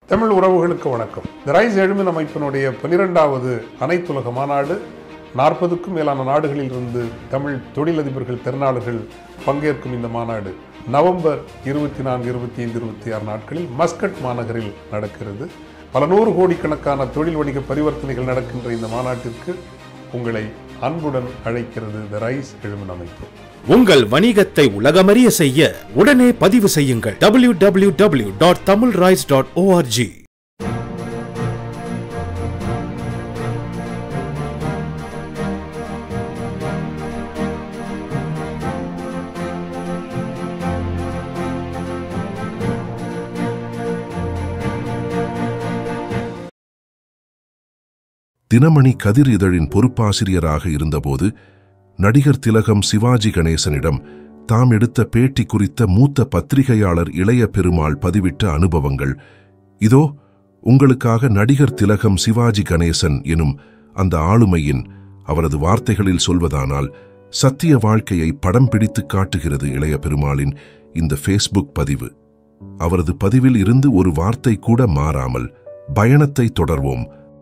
தமிழ் உறவுகளுக்கு வணக்கம் the rise எழுமின் அமைப்பினுடைய பனிரெண்டாவது அனைத்துலக மாநாடு நாற்பதுக்கும் மேலான நாடுகளில் இருந்து தமிழ் தொழிலதிபர்கள் திறனாளர்கள் பங்கேற்கும் இந்த மாநாடு நவம்பர் இருபத்தி நான்கு இருபத்தி ஐந்து இருபத்தி ஆறு நாட்களில் மஸ்கட் மாநகரில் நடக்கிறது பல நூறு கோடிக்கணக்கான தொழில் வணிக பரிவர்த்தனைகள் நடக்கின்ற இந்த மாநாட்டிற்கு உங்களை அன்புடன் அழைக்கிறது த ரைஸ் எழுமின் அமைப்பு உங்கள் வணிகத்தை உலகமறிய செய்ய உடனே பதிவு செய்யுங்கள் www.tamilrise.org dot Tamil dot ORG Dinamani Kathir இதழின் பொறுப்பாசிரியராக இருந்தபோது நடிகர் திலகம் சிவாஜி கணேசனிடம் தாம் எடுத்த பேட்டி குறித்த மூத்த பத்திரிகையாளர் இளைய பெருமாள் பதிவிட்ட அனுபவங்கள் இதோ உங்களுக்காக நடிகர் திலகம் சிவாஜி கணேசன் எனும் அந்த ஆளுமையின் அவரது வார்த்தைகளில் சொல்வதானால் சத்திய வாழ்க்கையை படம் பிடித்து காட்டுகிறது இளைய பெருமாளின் இந்த ஃபேஸ்புக் பதிவு அவரது பதிவில் இருந்து ஒரு வார்த்தை கூட மாறாமல் பயணத்தை தொடர்வோம்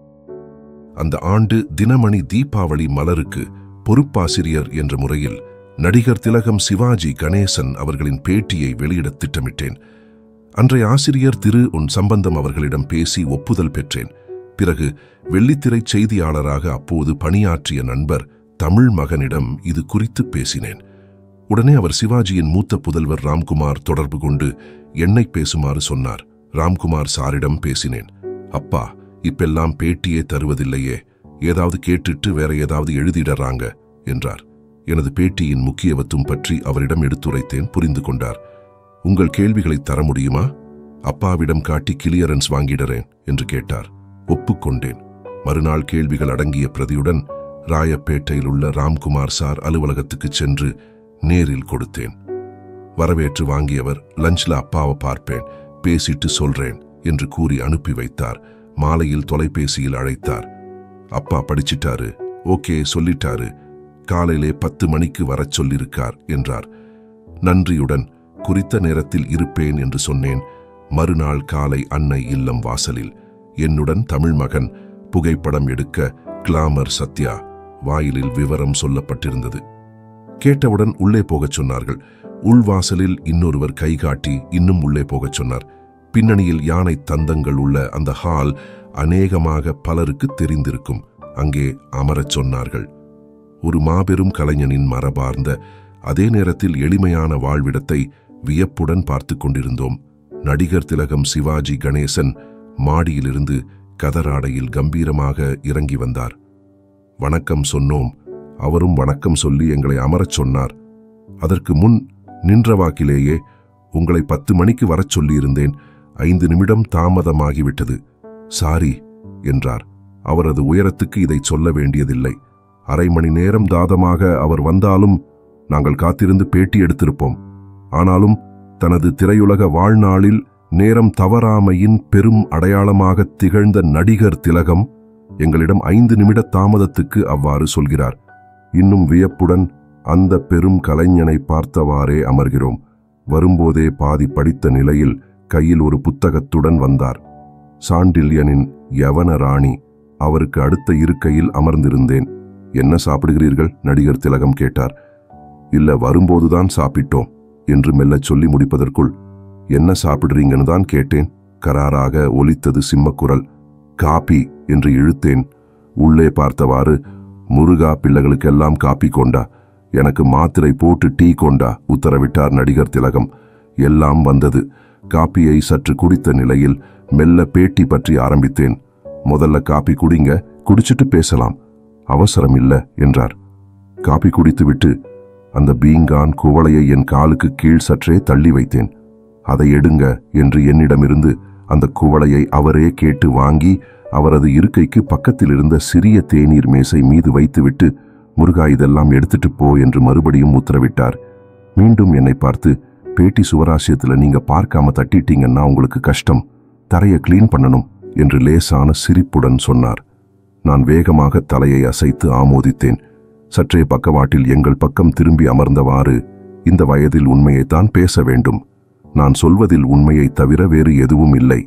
அந்த ஆண்டு தினமணி தீபாவளி மலருக்கு பொறுப்பாசிரியர் என்ற முறையில் நடிகர் திலகம் சிவாஜி கணேசன் அவர்களின் பேட்டியை வெளியிடத் திட்டமிட்டேன் அன்றைய ஆசிரியர் திரு உன் சம்பந்தம் அவர்களிடம் பேசி ஒப்புதல் பெற்றேன் பிறகு வெள்ளித்திரை செய்தியாளராக அப்போது பணியாற்றிய நண்பர் தமிழ் மகனிடம் இது குறித்து பேசினேன் உடனே அவர் சிவாஜியின் மூத்த புதல்வர் ராம்குமார் தொடர்பு கொண்டு என்னை பேசுமாறு சொன்னார் ராம்குமார் சாரிடம் பேசினேன் அப்பா இப்பெல்லாம் பேட்டியே தருவதில்லையே ஏதாவது கேட்டுட்டு வேற ஏதாவது எழுதிடறாங்க என்றார் எனது பேட்டியின் முக்கியத்துவம் பற்றி அவரிடம் எடுத்துரைத்தேன் புரிந்து கொண்டார் உங்கள் கேள்விகளை தர முடியுமா அப்பாவிடம் காட்டி கிளியரன்ஸ் வாங்கிடறேன் என்று கேட்டார் ஒப்புக்கொண்டேன் மறுநாள் கேள்விகள் அடங்கிய பிரதியுடன் ராயப்பேட்டையில் உள்ள ராம்குமார் சார் அலுவலகத்துக்கு சென்று நேரில் கொடுத்தேன் வரவேற்று வாங்கியவர் லஞ்ச்ல அப்பாவை பார்ப்பேன் பேசிட்டு சொல்றேன் என்று கூறி அனுப்பி வைத்தார் மாலையில் தொலைபேசியில் அழைத்தார் அப்பா படிச்சிட்டாரு ஓகே சொல்லிட்டாரு காலையிலே பத்து மணிக்கு வரச் சொல்லியிருக்கார் என்றார் நன்றியுடன் குறித்த நேரத்தில் இருப்பேன் என்று சொன்னேன் மறுநாள் காலை அன்னை இல்லம் வாசலில் என்னுடன் தமிழ் மகன் புகைப்படம் எடுக்க கிளாமர் சத்யா வாயிலில் விவரம் சொல்லப்பட்டிருந்தது கேட்டவுடன் உள்ளே போகச் சொன்னார்கள் உள்வாசலில் இன்னொருவர் கைகாட்டி இன்னும் உள்ளே போகச் சொன்னார் பின்னணியில் யானை தந்தங்கள் உள்ள அந்த ஹால் அநேகமாக பலருக்கு தெரிந்திருக்கும் அங்கே அமரச் சொன்னார்கள் ஒரு மாபெரும் கலைஞனின் மரபார்ந்த அதே நேரத்தில் எளிமையான வாழ்விடத்தை வியப்புடன் பார்த்துக் கொண்டிருந்தோம் நடிகர் திலகம் சிவாஜி கணேசன் மாடியிலிருந்து கதராடையில் கம்பீரமாக இறங்கி வந்தார் வணக்கம் சொன்னோம் அவரும் வணக்கம் சொல்லி எங்களை அமரச் சொன்னார் அதற்கு முன் நின்ற வாக்கிலேயே உங்களை பத்து மணிக்கு வரச் சொல்லியிருந்தேன் ஐந்து நிமிடம் தாமதமாகிவிட்டது சாரி என்றார் அவரது உயரத்துக்கு இதை சொல்ல வேண்டியதில்லை அரை மணி நேரம் தாதமாக அவர் வந்தாலும் நாங்கள் காத்திருந்து பேட்டி எடுத்திருப்போம் ஆனாலும் தனது திரையுலக வாழ்நாளில் நேரம் தவறாமையின் பெரும் அடையாளமாக திகழ்ந்த நடிகர் திலகம் எங்களிடம் ஐந்து நிமிட தாமதத்துக்கு அவ்வாறு சொல்கிறார் இன்னும் வியப்புடன் அந்த பெரும் கலைஞனை பார்த்தவாறே அமர்கிறோம் வரும்போதே பாதி படித்த நிலையில் கையில் ஒரு புத்தகத்துடன் வந்தார் சாண்டில்யனின் யவன ராணி அவருக்கு அடுத்த இருக்கையில் அமர்ந்திருந்தேன் என்ன சாப்பிடுகிறீர்கள் நடிகர் திலகம் கேட்டார் இல்ல வரும்போதுதான் சாப்பிட்டோம் என்று மெல்லச் சொல்லி முடிப்பதற்குள் என்ன சாப்பிடுறீங்கன்னு தான் கேட்டேன் கராராக ஒலித்தது சிம்மக்குரல் காபி என்று இழுத்தேன் உள்ளே பார்த்தவாறு முருகா பிள்ளைகளுக்கெல்லாம் காப்பி கொண்டா எனக்கு மாத்திரை போட்டு டீ கொண்டா உத்தரவிட்டார் நடிகர் திலகம் எல்லாம் வந்தது காப்பியை சற்று குடித்த நிலையில் மெல்ல பேட்டி பற்றி ஆரம்பித்தேன் முதல்ல காப்பி குடிங்க குடிச்சிட்டு பேசலாம் அவசரம் இல்ல என்றார் காப்பி குடித்துவிட்டு அந்த பீங்கான் குவளையை என் காலுக்கு கீழ் சற்றே தள்ளி வைத்தேன் அதை எடுங்க என்று என்னிடமிருந்து அந்த குவளையை அவரே கேட்டு வாங்கி அவரது இருக்கைக்கு பக்கத்தில் இருந்த சிறிய தேநீர் மேசை மீது வைத்துவிட்டு முருகா இதெல்லாம் எடுத்துட்டு போ என்று மறுபடியும் உத்தரவிட்டார் மீண்டும் என்னை பார்த்து பேட்டி சுவராசியத்துல நீங்க பார்க்காம தட்டிட்டீங்கன்னா உங்களுக்கு கஷ்டம் தரையை கிளீன் பண்ணணும் என்று லேசான சிரிப்புடன் சொன்னார் நான் வேகமாக தலையை அசைத்து ஆமோதித்தேன் சற்றே பக்கவாட்டில் எங்கள் பக்கம் திரும்பி அமர்ந்தவாறு இந்த வயதில் உண்மையைத்தான் பேச வேண்டும் நான் சொல்வதில் உண்மையைத் தவிர வேறு எதுவும் இல்லை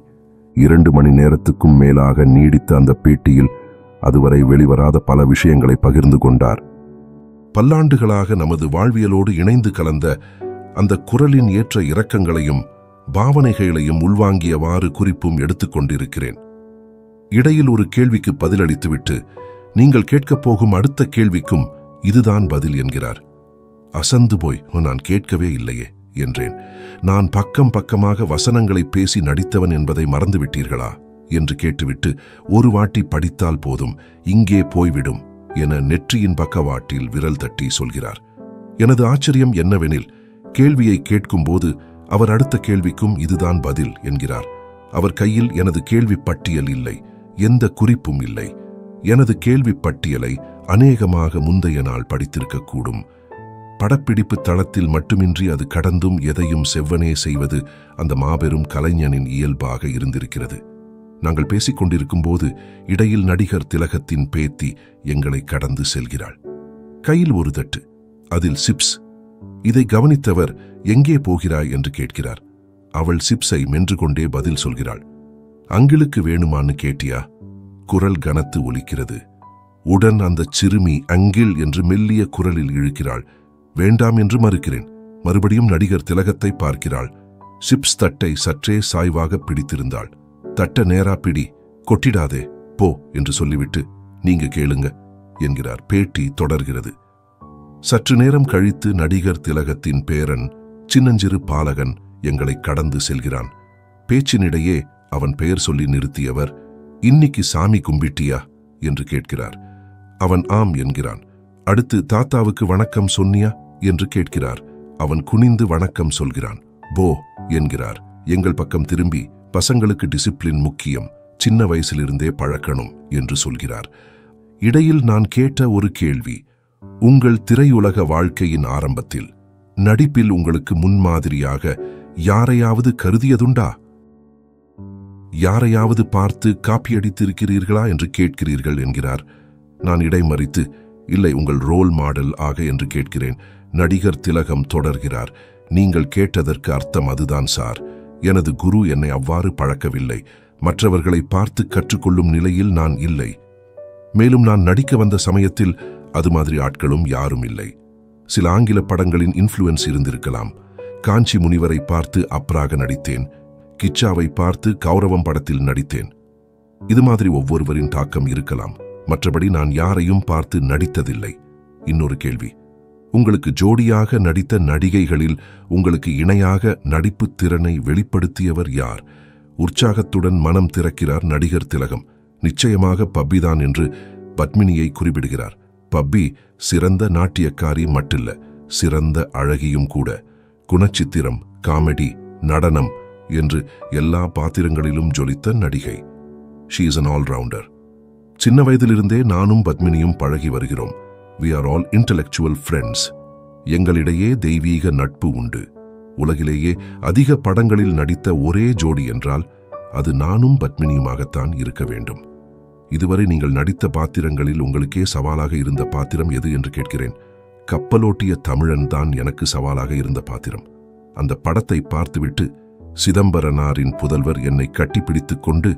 இரண்டு மணி நேரத்துக்கும் மேலாக நீடித்த அந்த பேட்டியில் அதுவரை வெளிவராத பல விஷயங்களை பகிர்ந்து கொண்டார் பல்லாண்டுகளாக நமது வாழ்வியலோடு இணைந்து கலந்த அந்த குரலின் ஏற்ற இரக்கங்களையும் பாவனைகளையும் உள்வாங்கியவாறு குறிப்பும் எடுத்துக்கொண்டிருக்கிறேன் இடையில் ஒரு கேள்விக்கு பதிலளித்துவிட்டு நீங்கள் கேட்கப் போகும் அடுத்த கேள்விக்கும் இதுதான் பதில் என்கிறார் அசந்து போய் நான் கேட்கவே இல்லையே என்றேன் நான் பக்கம் பக்கமாக வசனங்களை பேசி நடித்தவன் என்பதை மறந்துவிட்டீர்களா என்று கேட்டுவிட்டு ஒரு வாட்டி படித்தால் போதும் இங்கே போய்விடும் என நெற்றியின் பக்கவாட்டில் விரல் தட்டி சொல்கிறார் எனது ஆச்சரியம் என்னவெனில் கேள்வியை கேட்கும்போது அவர் அடுத்த கேள்விக்கும் இதுதான் பதில் என்கிறார் அவர் கையில் எனது கேள்வி பட்டியல் இல்லை எந்த குறிப்பும் இல்லை எனது கேள்வி பட்டியலை அநேகமாக முந்தைய நாள் படித்திருக்கக்கூடும் படப்பிடிப்பு தளத்தில் மட்டுமின்றி அது கடந்தும் எதையும் செவ்வனே செய்வது அந்த மாபெரும் கலைஞனின் இயல்பாக இருந்திருக்கிறது நாங்கள் பேசிக் கொண்டிருக்கும் போது இடையில் நடிகர் திலகத்தின் பேத்தி எங்களை கடந்து செல்கிறாள் கையில் ஒரு தட்டு அதில் சிப்ஸ் இதை கவனித்தவர் எங்கே போகிறாய் என்று கேட்கிறார் அவள் சிப்ஸை மென்று கொண்டே பதில் சொல்கிறாள் அங்கிளுக்கு வேணுமான்னு கேட்டியா குரல் கனத்து ஒலிக்கிறது உடன் அந்த சிறுமி அங்கிள் என்று மெல்லிய குரலில் இழுக்கிறாள் வேண்டாம் என்று மறுக்கிறேன் மறுபடியும் நடிகர் திலகத்தை பார்க்கிறாள் சிப்ஸ் தட்டை சற்றே சாய்வாக பிடித்திருந்தாள் தட்ட நேரா பிடி கொட்டிடாதே போ என்று சொல்லிவிட்டு நீங்க கேளுங்க என்கிறார் பேட்டி தொடர்கிறது சற்று நேரம் கழித்து நடிகர் திலகத்தின் பேரன் சின்னஞ்சிறு பாலகன் எங்களை கடந்து செல்கிறான் பேச்சினிடையே அவன் பெயர் சொல்லி நிறுத்தியவர் இன்னிக்கு சாமி கும்பிட்டியா என்று கேட்கிறார் அவன் ஆம் என்கிறான் அடுத்து தாத்தாவுக்கு வணக்கம் சொன்னியா என்று கேட்கிறார் அவன் குனிந்து வணக்கம் சொல்கிறான் போ என்கிறார் எங்கள் பக்கம் திரும்பி பசங்களுக்கு டிசிப்ளின் முக்கியம் சின்ன வயசிலிருந்தே பழக்கணும் என்று சொல்கிறார் இடையில் நான் கேட்ட ஒரு கேள்வி உங்கள் திரையுலக வாழ்க்கையின் ஆரம்பத்தில் நடிப்பில் உங்களுக்கு முன்மாதிரியாக யாரையாவது கருதியதுண்டா யாரையாவது பார்த்து காப்பியடித்திருக்கிறீர்களா என்று கேட்கிறீர்கள் என்கிறார் நான் இடைமறித்து இல்லை உங்கள் ரோல் மாடல் ஆக என்று கேட்கிறேன் நடிகர் திலகம் தொடர்கிறார் நீங்கள் கேட்டதற்கு அர்த்தம் அதுதான் சார் எனது குரு என்னை அவ்வாறு பழக்கவில்லை மற்றவர்களை பார்த்து கற்றுக்கொள்ளும் நிலையில் நான் இல்லை மேலும் நான் நடிக்க வந்த சமயத்தில் அது மாதிரி ஆட்களும் யாரும் இல்லை சில ஆங்கில படங்களின் இன்ஃப்ளூயன்ஸ் இருந்திருக்கலாம் காஞ்சி முனிவரை பார்த்து அப்ராக நடித்தேன் கிச்சாவை பார்த்து கௌரவம் படத்தில் நடித்தேன் இது மாதிரி ஒவ்வொருவரின் தாக்கம் இருக்கலாம் மற்றபடி நான் யாரையும் பார்த்து நடித்ததில்லை இன்னொரு கேள்வி உங்களுக்கு ஜோடியாக நடித்த நடிகைகளில் உங்களுக்கு இணையாக நடிப்புத் திறனை வெளிப்படுத்தியவர் யார் உற்சாகத்துடன் மனம் திறக்கிறார் நடிகர் திலகம் நிச்சயமாக பப்பிதான் என்று பத்மினியை குறிப்பிடுகிறார் பப்பி சிறந்த நாட்டியக்காரி மட்டில்ல சிறந்த அழகியும் கூட குணச்சித்திரம் காமெடி நடனம் என்று எல்லா பாத்திரங்களிலும் ஜொலித்த நடிகை ஷீ இஸ் அன் ஆல்ரவுண்டர் சின்ன வயதிலிருந்தே நானும் பத்மினியும் பழகி வருகிறோம் we are all intellectual friends எங்களிடையே தெய்வீக நட்பு உண்டு உலகிலேயே அதிக படங்களில் நடித்த ஒரே ஜோடி என்றால் அது நானும் பத்மினியுமாகத்தான் இருக்க வேண்டும் இதுவரை நீங்கள் நடித்த பாத்திரங்களில் உங்களுக்கே சவாலாக இருந்த பாத்திரம் எது என்று கேட்கிறேன் கப்பலோட்டிய தமிழன் தான் எனக்கு சவாலாக இருந்த பாத்திரம் அந்த படத்தை பார்த்துவிட்டு சிதம்பரனாரின் புதல்வர் என்னை கட்டிப்பிடித்துக் கொண்டு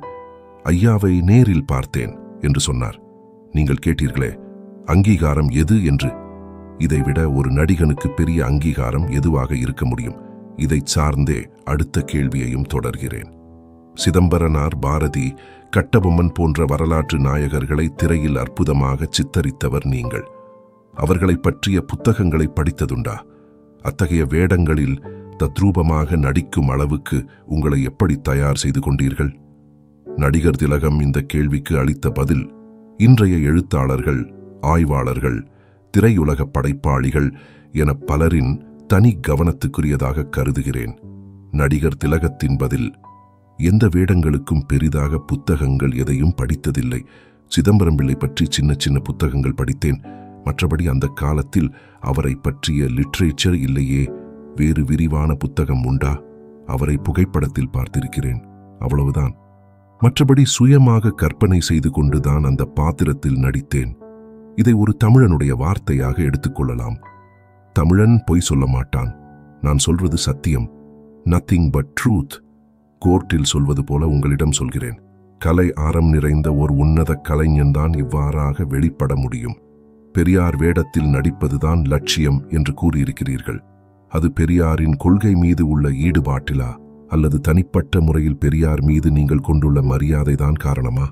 ஐயாவை நேரில் பார்த்தேன் என்று சொன்னார் நீங்கள் கேட்டீர்களே அங்கீகாரம் எது என்று இதைவிட ஒரு நடிகனுக்கு பெரிய அங்கீகாரம் எதுவாக இருக்க முடியும் இதைச் சார்ந்தே அடுத்த கேள்வியையும் தொடர்கிறேன் சிதம்பரனார் பாரதி கட்டபொம்மன் போன்ற வரலாற்று நாயகர்களை திரையில் அற்புதமாக சித்தரித்தவர் நீங்கள் அவர்களைப் பற்றிய புத்தகங்களை படித்ததுண்டா அத்தகைய வேடங்களில் தத்ரூபமாக நடிக்கும் அளவுக்கு உங்களை எப்படி தயார் செய்து கொண்டீர்கள் நடிகர் திலகம் இந்த கேள்விக்கு அளித்த பதில் இன்றைய எழுத்தாளர்கள் ஆய்வாளர்கள் திரையுலக படைப்பாளிகள் என பலரின் தனி கவனத்துக்குரியதாக கருதுகிறேன் நடிகர் திலகத்தின் பதில் எந்த வேடங்களுக்கும் பெரிதாக புத்தகங்கள் எதையும் படித்ததில்லை சிதம்பரம் பிள்ளை பற்றி சின்ன சின்ன புத்தகங்கள் படித்தேன் மற்றபடி அந்த காலத்தில் அவரை பற்றிய லிட்ரேச்சர் இல்லையே வேறு விரிவான புத்தகம் உண்டா அவரை புகைப்படத்தில் பார்த்திருக்கிறேன் அவ்வளவுதான் மற்றபடி சுயமாக கற்பனை செய்து கொண்டுதான் அந்த பாத்திரத்தில் நடித்தேன் இதை ஒரு தமிழனுடைய வார்த்தையாக எடுத்துக்கொள்ளலாம் தமிழன் பொய் சொல்ல மாட்டான் நான் சொல்றது சத்தியம் நத்திங் பட் ட்ரூத் கோர்ட்டில் சொல்வது போல உங்களிடம் சொல்கிறேன் கலை ஆரம் நிறைந்த ஒரு உன்னத கலைஞன்தான் இவ்வாறாக வெளிப்பட முடியும் பெரியார் வேடத்தில் நடிப்பதுதான் லட்சியம் என்று கூறியிருக்கிறீர்கள் அது பெரியாரின் கொள்கை மீது உள்ள ஈடுபாட்டிலா அல்லது தனிப்பட்ட முறையில் பெரியார் மீது நீங்கள் கொண்டுள்ள மரியாதைதான் காரணமா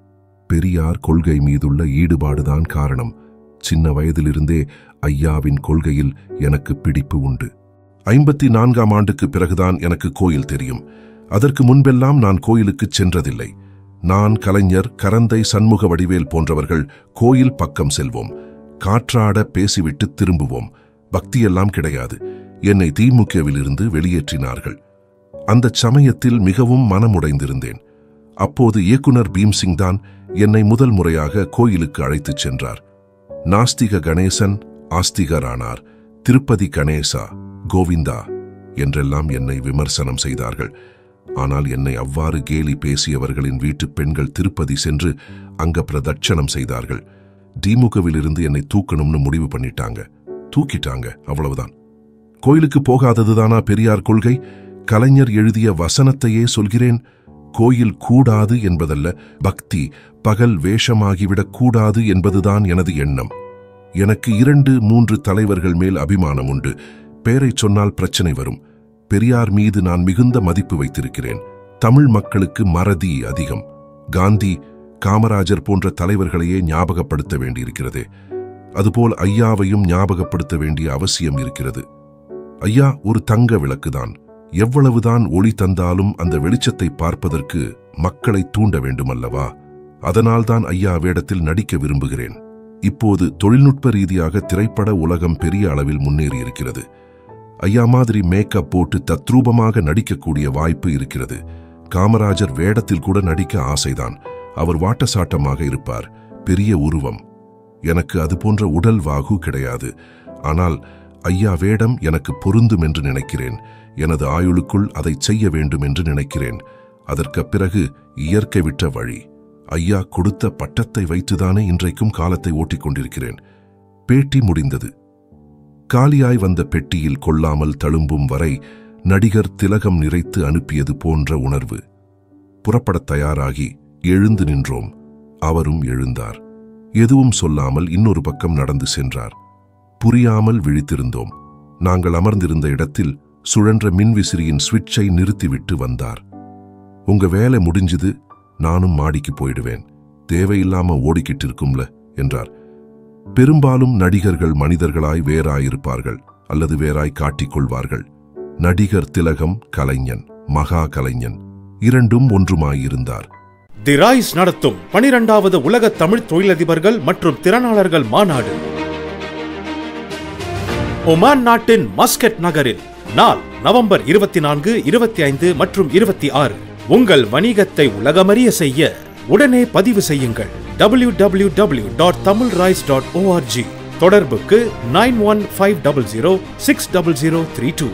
பெரியார் கொள்கை மீதுள்ள ஈடுபாடுதான் காரணம் சின்ன வயதிலிருந்தே ஐயாவின் கொள்கையில் எனக்கு பிடிப்பு உண்டு ஐம்பத்தி நான்காம் ஆண்டுக்கு பிறகுதான் எனக்கு கோயில் தெரியும் அதற்கு முன்பெல்லாம் நான் கோயிலுக்கு சென்றதில்லை நான் கலைஞர் கரந்தை சண்முக வடிவேல் போன்றவர்கள் கோயில் பக்கம் செல்வோம் காற்றாட பேசிவிட்டு திரும்புவோம் பக்தியெல்லாம் கிடையாது என்னை திமுகவிலிருந்து வெளியேற்றினார்கள் அந்தச் சமயத்தில் மிகவும் மனமுடைந்திருந்தேன் அப்போது இயக்குனர் பீம்சிங் தான் என்னை முதல் முறையாக கோயிலுக்கு அழைத்துச் சென்றார் நாஸ்திக கணேசன் ஆஸ்திகரானார் திருப்பதி கணேசா கோவிந்தா என்றெல்லாம் என்னை விமர்சனம் செய்தார்கள் ஆனால் என்னை அவ்வாறு கேலி பேசியவர்களின் வீட்டுப் பெண்கள் திருப்பதி சென்று அங்க பிரதட்சணம் செய்தார்கள் திமுகவிலிருந்து என்னை தூக்கணும்னு முடிவு பண்ணிட்டாங்க தூக்கிட்டாங்க அவ்வளவுதான் கோயிலுக்கு போகாததுதானா பெரியார் கொள்கை கலைஞர் எழுதிய வசனத்தையே சொல்கிறேன் கோயில் கூடாது என்பதல்ல பக்தி பகல் வேஷமாகிவிடக் கூடாது என்பதுதான் எனது எண்ணம் எனக்கு இரண்டு மூன்று தலைவர்கள் மேல் அபிமானம் உண்டு பெயரைச் சொன்னால் பிரச்சனை வரும் பெரியார் மீது நான் மிகுந்த மதிப்பு வைத்திருக்கிறேன் தமிழ் மக்களுக்கு மறதி அதிகம் காந்தி காமராஜர் போன்ற தலைவர்களையே ஞாபகப்படுத்த வேண்டியிருக்கிறது அதுபோல் ஐயாவையும் ஞாபகப்படுத்த வேண்டிய அவசியம் இருக்கிறது ஐயா ஒரு தங்க விளக்குதான் எவ்வளவுதான் ஒளி தந்தாலும் அந்த வெளிச்சத்தை பார்ப்பதற்கு மக்களை தூண்ட வேண்டுமல்லவா அதனால்தான் ஐயா வேடத்தில் நடிக்க விரும்புகிறேன் இப்போது தொழில்நுட்ப ரீதியாக திரைப்பட உலகம் பெரிய அளவில் முன்னேறியிருக்கிறது ஐயா மாதிரி மேக்கப் போட்டு தத்ரூபமாக நடிக்கக்கூடிய வாய்ப்பு இருக்கிறது காமராஜர் வேடத்தில் கூட நடிக்க ஆசைதான் அவர் வாட்டசாட்டமாக இருப்பார் பெரிய உருவம் எனக்கு அது போன்ற உடல் வாகு கிடையாது ஆனால் ஐயா வேடம் எனக்கு பொருந்தும் என்று நினைக்கிறேன் எனது ஆயுளுக்குள் அதை செய்ய வேண்டும் என்று நினைக்கிறேன் அதற்கு பிறகு இயற்கை விட்ட வழி ஐயா கொடுத்த பட்டத்தை வைத்துதானே இன்றைக்கும் காலத்தை ஓட்டிக் கொண்டிருக்கிறேன் பேட்டி முடிந்தது காலியாய் வந்த பெட்டியில் கொள்ளாமல் தழும்பும் வரை நடிகர் திலகம் நிறைத்து அனுப்பியது போன்ற உணர்வு புறப்படத் தயாராகி எழுந்து நின்றோம் அவரும் எழுந்தார் எதுவும் சொல்லாமல் இன்னொரு பக்கம் நடந்து சென்றார் புரியாமல் விழித்திருந்தோம் நாங்கள் அமர்ந்திருந்த இடத்தில் சுழன்ற மின்விசிறியின் சுவிட்சை நிறுத்திவிட்டு வந்தார் உங்க வேலை முடிஞ்சுது நானும் மாடிக்கு போயிடுவேன் தேவையில்லாம ஓடிக்கிட்டு இருக்கும்ல என்றார் பெரும்பாலும் நடிகர்கள் மனிதர்களாய் வேறாயிருப்பார்கள் அல்லது வேறாய் காட்டிக் கொள்வார்கள் நடிகர் திலகம் கலைஞன் மகா கலைஞன் இரண்டும் ஒன்றுமாயிருந்தார் தி ராய்ஸ் நடத்தும் பனிரெண்டாவது உலக தமிழ் தொழிலதிபர்கள் மற்றும் திறனாளர்கள் மாநாடு ஒமான் நாட்டின் மஸ்கட் நகரில் நாள் நவம்பர் இருபத்தி நான்கு இருபத்தி ஐந்து மற்றும் இருபத்தி ஆறு உங்கள் வணிகத்தை உலகமறிய செய்ய உடனே பதிவு செய்யுங்கள் W W W dot Tamil rise dot ORG தொடர்புக்கு nine one five double zero six double zero three two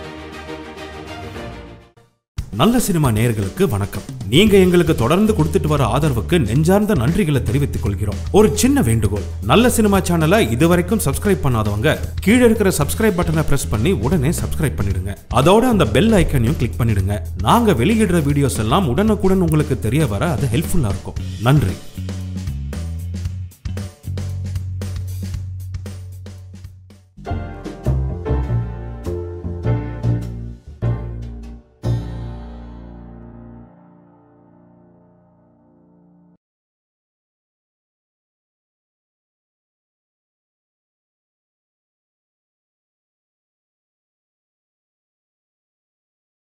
நல்ல சினிமா நேயர்களுக்கு வணக்கம் நீங்க எங்களுக்கு தொடர்ந்து கொடுத்துட்டு வர ஆதரவுக்கு நெஞ்சார்ந்த நன்றிகளை தெரிவித்துக் கொள்கிறோம் ஒரு சின்ன வேண்டுகோள் நல்ல சினிமா சேனலை இதுவரைக்கும் சப்ஸ்கிரைப் பண்ணாதவங்க கீழே இருக்கிற சப்ஸ்கிரைப் பட்டனை பிரஸ் பண்ணி உடனே சப்ஸ்கிரைப் பண்ணிடுங்க அதோட அந்த பெல் ஐக்கனையும் கிளிக் பண்ணிடுங்க நாங்க வெளியிடுற வீடியோஸ் எல்லாம் உடனுக்குடன் உங்களுக்கு தெரிய வர அது ஹெல்ப்ஃபுல்லா இருக்கும் நன்றி